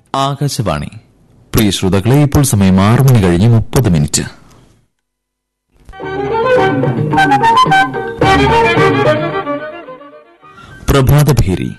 ആകാശവാണി പ്രിയ ശ്രോതാക്കളെ ഇപ്പോൾ സമയം ആറ് മണി കഴിഞ്ഞ് മുപ്പത് മിനിറ്റ് പ്രഭാതഭേരി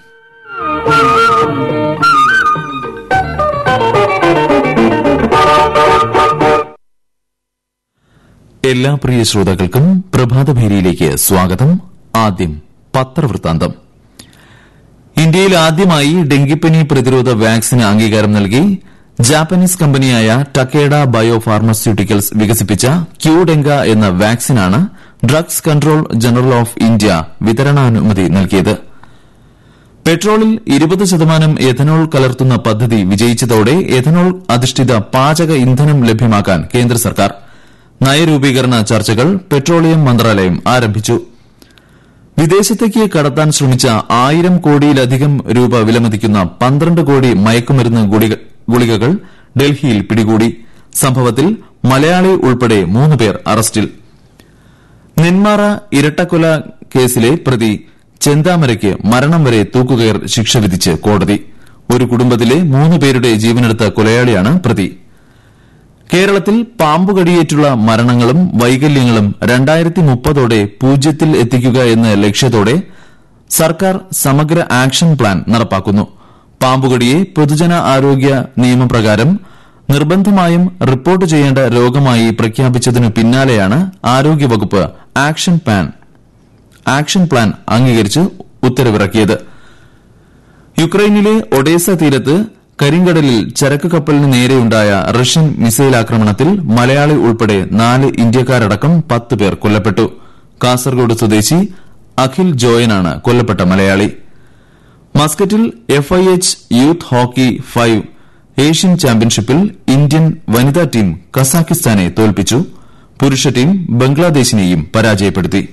എല്ലാ പ്രിയ ശ്രോതാക്കൾക്കും പ്രഭാതഭേരിയിലേക്ക് സ്വാഗതം ആദ്യം പത്രവൃത്താന്തം ഇന്ത്യയിൽ ആദ്യമായി ഡെങ്കിപ്പനി പ്രതിരോധ വാക്സിന് അംഗീകാരം നൽകി ജാപ്പനീസ് കമ്പനിയായ ടക്കേഡ ബയോ ഫാർമസ്യൂട്ടിക്കൽസ് വികസിപ്പിച്ച ക്യൂഡെങ്ക എന്ന വാക്സിനാണ് drugs control general of India വിതരണാനുമതി നൽകിയത് പെട്രോളിൽ ഇരുപത് ശതമാനം എഥനോൾ കലർത്തുന്ന പദ്ധതി വിജയിച്ചതോടെ എഥനോൾ അധിഷ്ഠിത പാചക ഇന്ധനം ലഭ്യമാക്കാൻ കേന്ദ്ര സർക്കാർ നയരൂപീകരണ ചർച്ചകൾ പെട്രോളിയം മന്ത്രാലയം ആരംഭിച്ചു വിദേശത്തേക്ക് കടത്താൻ ശ്രമിച്ച ആയിരം കോടിയിലധികം രൂപ വിലമതിക്കുന്ന പന്ത്രണ്ട് കോടി മയക്കുമരുന്ന് ഗുളിക- ഗുളികകൾ ഡൽഹിയിൽ പിടികൂടി സംഭവത്തിൽ മലയാളി ഉൾപ്പെടെ മൂന്ന് പേർ അറസ്റ്റിൽ നെന്മാറ ഇരട്ടക്കൊല കേസിലെ പ്രതി ചെന്താമരയ്ക്ക് മരണം വരെ തൂക്കുകയർ ശിക്ഷ വിധിച്ച് കോടതി ഒരു കുടുംബത്തിലെ മൂന്ന് പേരുടെ ജീവനെടുത്ത കൊലയാളിയാണ് പ്രതി കേരളത്തിൽ പാമ്പുകടിയേറ്റുള്ള മരണങ്ങളും വൈകല്യങ്ങളും രണ്ടായിരത്തി മുപ്പതോടെ പൂജ്യത്തിൽ എത്തിക്കുക എന്ന ലക്ഷ്യത്തോടെ സർക്കാർ സമഗ്ര ആക്ഷൻ പ്ലാൻ നടപ്പാക്കുന്നു പാമ്പുകടിയെ പൊതുജന ആരോഗ്യ നിയമപ്രകാരം നിർബന്ധമായും റിപ്പോർട്ട് ചെയ്യേണ്ട രോഗമായി പ്രഖ്യാപിച്ചതിനു പിന്നാലെയാണ് ആരോഗ്യവകുപ്പ് ആക്ഷൻ പ്ലാൻ ആക്ഷൻ പ്ലാൻ അംഗീകരിച്ച് ഉത്തരവിറക്കിയത് യുക്രൈനിലെ ഒഡേസ തീരത്ത് കരിങ്കടലിൽ ചരക്ക് കപ്പലിന് നേരെയുണ്ടായ റഷ്യൻ മിസൈൽ ആക്രമണത്തിൽ മലയാളി ഉൾപ്പെടെ നാല് ഇന്ത്യക്കാരടക്കം പത്ത് പേർ കൊല്ലപ്പെട്ടു കാസർഗോഡ് സ്വദേശി അഖിൽ ജോയനാണ് കൊല്ലപ്പെട്ട മലയാളി മസ്കറ്റിൽ FIH youth hockey five Asian ചാമ്പ്യൻഷിപ്പിൽ ഇന്ത്യൻ വനിതാ ടീം കസാഖിസ്ഥാനെ തോൽപ്പിച്ചു പുരുഷ ടീം ബംഗ്ലാദേശിനെയും പരാജയപ്പെടുത്തി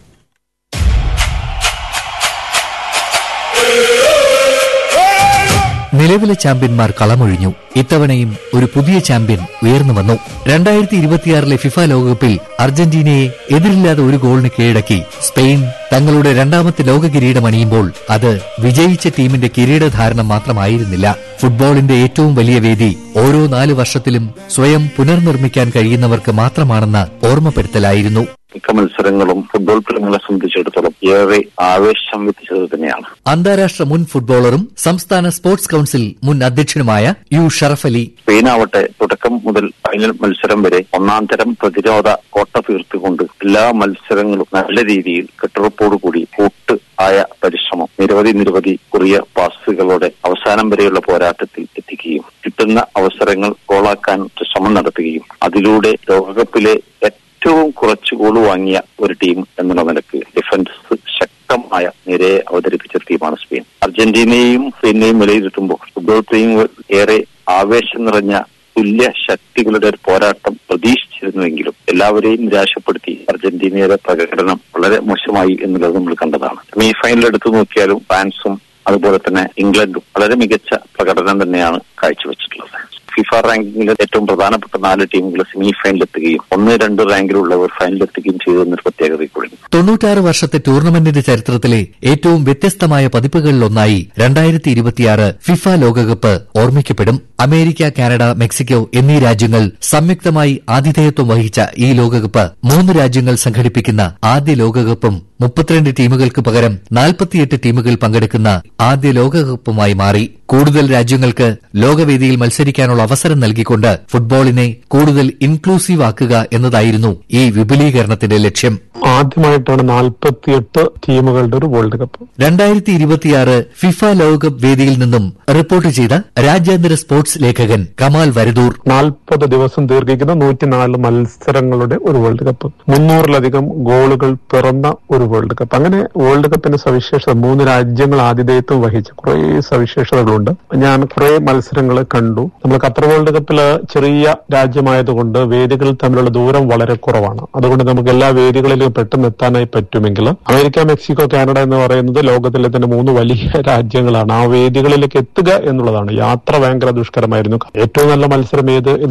നിലവിലെ ചാമ്പ്യന്മാർ കളമൊഴിഞ്ഞു ഇത്തവണയും ഒരു പുതിയ ചാമ്പ്യൻ ഉയർന്നു വന്നു രണ്ടായിരത്തി ഇരുപത്തിയാറിലെ ഫിഫ ലോകകപ്പിൽ അർജന്റീനയെ എതിരില്ലാതെ ഒരു ഗോളിന് കീഴടക്കി സ്പെയിൻ തങ്ങളുടെ രണ്ടാമത്തെ ലോക കിരീടം അണിയുമ്പോൾ അത് വിജയിച്ച ടീമിന്റെ കിരീടധാരണം മാത്രമായിരുന്നില്ല ഫുട്ബോളിന്റെ ഏറ്റവും വലിയ വേദി ഓരോ നാല് വർഷത്തിലും സ്വയം പുനർനിർമ്മിക്കാൻ കഴിയുന്നവർക്ക് മാത്രമാണെന്ന ഓർമ്മപ്പെടുത്തലായിരുന്നു മിക്ക മത്സരങ്ങളും ഫുട്ബോൾ പ്രേമികളെ സംബന്ധിച്ചിടത്തോളം ഏറെ ആവേശം വിധിച്ചത് തന്നെയാണ് അന്താരാഷ്ട്ര മുൻ ഫുട്ബോളറും സംസ്ഥാന സ്പോർട്സ് കൌൺസിൽ മുൻ അധ്യക്ഷനുമായ യു ഷറഫ് അലി സ്പെയിനാവട്ടെ തുടക്കം മുതൽ ഫൈനൽ മത്സരം വരെ ഒന്നാം തരം പ്രതിരോധ കോട്ട തീർത്തുകൊണ്ട് എല്ലാ മത്സരങ്ങളും നല്ല രീതിയിൽ കെട്ടുറപ്പോടുകൂടി കൂട്ട് ആയ പരിശ്രമം നിരവധി നിരവധി കുറിയ പാസുകളോടെ അവസാനം വരെയുള്ള പോരാട്ടത്തിൽ എത്തിക്കുകയും കിട്ടുന്ന അവസരങ്ങൾ ഗോളാക്കാൻ ശ്രമം നടത്തുകയും അതിലൂടെ ലോകകപ്പിലെ ഏറ്റവും കുറച്ച് ഗോൾ വാങ്ങിയ ഒരു ടീം എന്നുള്ള നിലക്ക് ഡിഫൻസ് ശക്തമായ നിരയെ അവതരിപ്പിച്ച ടീമാണ് സ്പെയിൻ അർജന്റീനയെയും സ്പെയിനെയും വിലയിരുത്തുമ്പോൾ ഫുട്ബോൾ പ്രേമികൾ ഏറെ ആവേശം നിറഞ്ഞ തുല്യ ശക്തികളുടെ ഒരു പോരാട്ടം പ്രതീക്ഷിച്ചിരുന്നുവെങ്കിലും എല്ലാവരെയും നിരാശപ്പെടുത്തി അർജന്റീനയുടെ പ്രകടനം വളരെ മോശമായി എന്നുള്ളത് നമ്മൾ കണ്ടതാണ് സെമി ഫൈനൽ എടുത്തു നോക്കിയാലും ഫ്രാൻസും അതുപോലെ തന്നെ ഇംഗ്ലണ്ടും വളരെ മികച്ച പ്രകടനം തന്നെയാണ് കാഴ്ചവെച്ചിട്ടുള്ളത് ഫിഫ റാങ്കിങ്ങിലെ ഏറ്റവും പ്രധാനപ്പെട്ട നാല് ടീമുകൾ സെമി ഫൈനലിലെത്തുകയും ഒന്ന് രണ്ട് റാങ്കിലുള്ളവർ ഫൈനലിലെത്തുകയും ചെയ്തു എന്നൊരു പ്രത്യേകത കൂടി തൊണ്ണൂറ്റാറ് വർഷത്തെ ടൂർണമെന്റിന്റെ ചരിത്രത്തിലെ ഏറ്റവും വ്യത്യസ്തമായ പതിപ്പുകളിലൊന്നായി രണ്ടായിരത്തി ഇരുപത്തിയാറ് ഫിഫ ലോകകപ്പ് ഓർമ്മിക്കപ്പെടും അമേരിക്ക കാനഡ മെക്സിക്കോ എന്നീ രാജ്യങ്ങൾ സംയുക്തമായി ആതിഥേയത്വം വഹിച്ച ഈ ലോകകപ്പ് മൂന്ന് രാജ്യങ്ങൾ സംഘടിപ്പിക്കുന്ന ആദ്യ ലോകകപ്പും മുപ്പത്തിരണ്ട് ടീമുകൾക്ക് പകരം നാൽപ്പത്തിയെട്ട് ടീമുകൾ പങ്കെടുക്കുന്ന ആദ്യ ലോകകപ്പുമായി മാറി കൂടുതൽ രാജ്യങ്ങൾക്ക് ലോകവേദിയിൽ മത്സരിക്കാനുള്ള അവസരം നൽകിക്കൊണ്ട് ഫുട്ബോളിനെ കൂടുതൽ ഇൻക്ലൂസീവ് ആക്കുക എന്നതായിരുന്നു ഈ വിപുലീകരണത്തിന്റെ ലക്ഷ്യം ആദ്യമായിട്ടാണ് നാൽപ്പത്തിയെട്ട് ടീമുകളുടെ ഒരു വേൾഡ് കപ്പ് രണ്ടായിരത്തി ഇരുപത്തിയാറ് ഫിഫ ലോകകപ്പ് വേദിയിൽ നിന്നും റിപ്പോർട്ട് ചെയ്ത രാജ്യാന്തര സ്പോർട്സ് ലേഖകൻ കമാൽ വരദൂർ നാൽപ്പത് ദിവസം ദീർഘിക്കുന്ന നൂറ്റിനാല് മത്സരങ്ങളുടെ ഒരു വേൾഡ് കപ്പ് മുന്നൂറിലധികം ഗോളുകൾ പിറന്ന ഒരു വേൾഡ് കപ്പ് അങ്ങനെ വേൾഡ് കപ്പിന്റെ സവിശേഷത മൂന്ന് രാജ്യങ്ങൾ ആതിഥേയത്വം വഹിച്ച കുറെ സവിശേഷതകളുണ്ട് ഞാൻ കുറെ മത്സരങ്ങൾ കണ്ടു നമ്മൾ ഖത്തർ വേൾഡ് കപ്പില് ചെറിയ രാജ്യമായതുകൊണ്ട് വേദികൾ തമ്മിലുള്ള ദൂരം വളരെ കുറവാണ് അതുകൊണ്ട് നമുക്ക് എല്ലാ വേദികളിലും പെട്ടെന്ന് എത്താനായി പറ്റുമെങ്കിൽ അമേരിക്ക മെക്സിക്കോ കാനഡ എന്ന് പറയുന്നത് ലോകത്തിലെ തന്നെ മൂന്ന് വലിയ രാജ്യങ്ങളാണ് ആ വേദികളിലേക്ക് എത്തുക എന്നുള്ളതാണ് യാത്ര ഭയങ്കര ദുഷ്കരമായിരുന്നു ഏറ്റവും നല്ല മത്സരം ഏത് എന്ന്